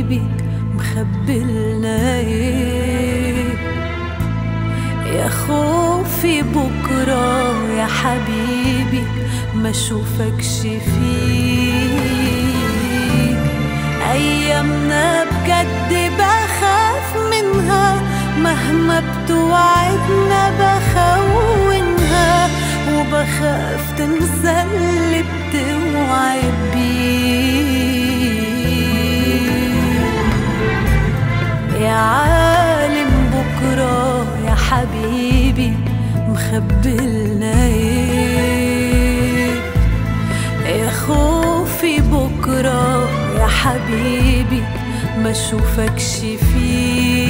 حبيبي مخبلنا ايه يا خوفي بكرة يا حبيبي ما اشوفكش فيك ايامنا بجد بخاف منها مهما بتوعدنا بخونها وبخاف تنسى اللي بتوعد بيه يا عالم بكرة يا حبيبي مخبلنا ايه يا خوفي بكرة يا حبيبي ما اشوفكش فيه